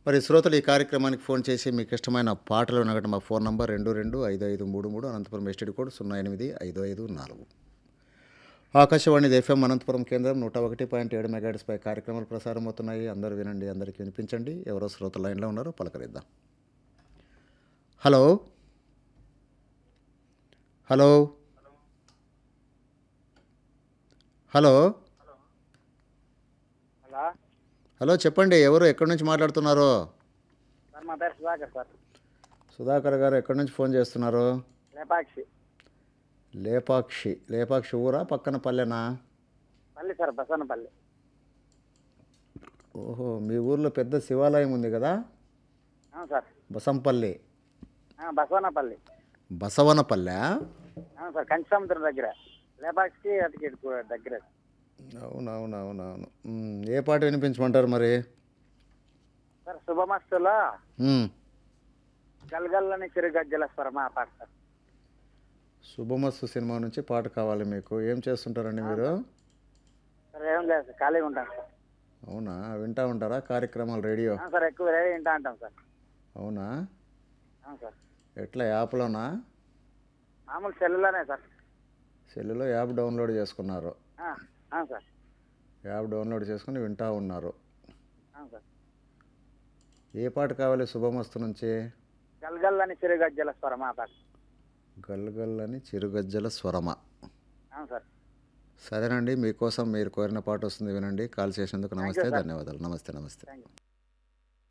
మరి శ్రోతలు ఈ కార్యక్రమానికి ఫోన్ చేసి మీకు ఇష్టమైన పాటలు వినగట మా ఫోన్ నంబర్ రెండు రెండు ఐదు ఐదు మూడు మూడు అనంతపురం ఎస్టీడీ కోడ్ సున్నా ఎనిమిది ఐదు ఐదు నాలుగు ఆకాశవాణి ఎఫ్ఎం అనంతపురం కేంద్రం నూట ఒకటి పాయింట్ ఏడు మెగాడిస్పై కార్యక్రమాలు ప్రసారం అవుతున్నాయి అందరూ వినండి అందరికీ వినిపించండి ఎవరో శ్రోతల లైన్లో ఉన్నారో పలకరిద్దాం hello hello hello hello hello చెప్పండి ఎవరు ఎక్కడి నుంచి మాట్లాడుతున్నారు సార్ మా పేరు సుధాకర్ సార్ సుధాకర్ గారు ఎక్కడి నుంచి ఫోన్ చేస్తున్నారు లేపాక్షి లేపాక్షి లేపాక్షి ఊరా పక్కన పల్లెనా పల్లి సార్ బసవనపల్లి ఓహో మీ ఊర్లో పెద్ద శివాలయం ఉంది కదా అవును సార్ బసంపల్లి ఆ, బసవనపల్లి బసవనపల్లె అవును సార్ కంచి సముద్రం దగ్గర లేపాక్షి అటుకి ఇటు దగ్గర అవునవునవునవును మ్, ఏ పాట వినిపించమంటారు మరి సార్ శుభమస్తులో మ్, గల్గల్లని చిరుగజ్జల స్వరమ ఆ పాట సార్ శుభమస్తు సినిమా నుంచి పాట కావాలి మీకు ఏం చేస్తుంటారండి మీరు సార్ ఏం లేదు సార్ ఖాళీగా ఉంటాం సార్ అవునా వింటా ఉంటారా కార్యక్రమాలు రేడియో అవును సార్ ఎక్కువ రేడియో వింటా ఉంటాం సార్ అవునా అవును సార్ ఎట్లా యాప్లోనా మామూలు సెల్లులోనే సార్ సెల్లులో యాప్ డౌన్లోడ్ చేసుకున్నారు ఆ, అవును సార్ యాప్ డౌన్లోడ్ చేసుకుని వింటా ఉన్నారు అవును సార్ ఏ పాట కావాలి శుభమస్తు నుంచి గల్గల్లని చిరుగజ్జల స్వరమ ఆ పాట గల్గల్లని చిరుగజ్జల స్వరమ అవును సార్ సరేనండి మీకోసం మీరు కోరిన పాట వస్తుంది వినండి కాల్ చేసేందుకు నమస్తే ధన్యవాదాలు నమస్తే నమస్తే థ్యాంక్ యూ